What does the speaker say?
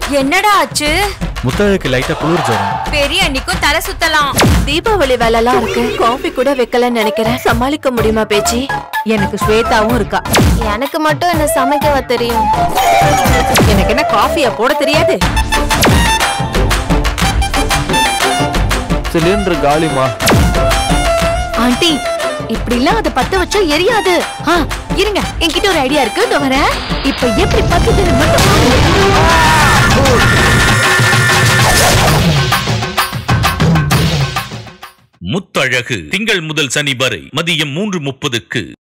என்னடா ஆச்சு முத்தழகு லைட்டா குளிர் ஜுரம் பெரிய அன்னிக்கும் தலை சுத்தலாம் தீபாவளி வேலைலாம் இருக்கு காஃபி கூட வைக்கலன்னு நினைக்கிறேன் சமாளிக்க முடியுமா பேச்சி எனக்கு ஸ்வேதாவும் இருக்கா எனக்கு மட்டும் என்ன சமைக்கவா தெரியும் எனக்கு என்ன காஃபியா போட தெரியாது சிலிண்டர் காலிமா ஆண்டி இப்படிலாம் அதை பத்த வச்சா எரியாது ஆ, இருங்க என்கிட்ட ஒரு ஐடியா இருக்கு இதோ வரேன் இப்ப எப்படி பத்துதுன்னு மட்டும் பாருங்க. முத்தழகு திங்கள் முதல் சனி வரை மதியம் மூன்று முப்பதுக்கு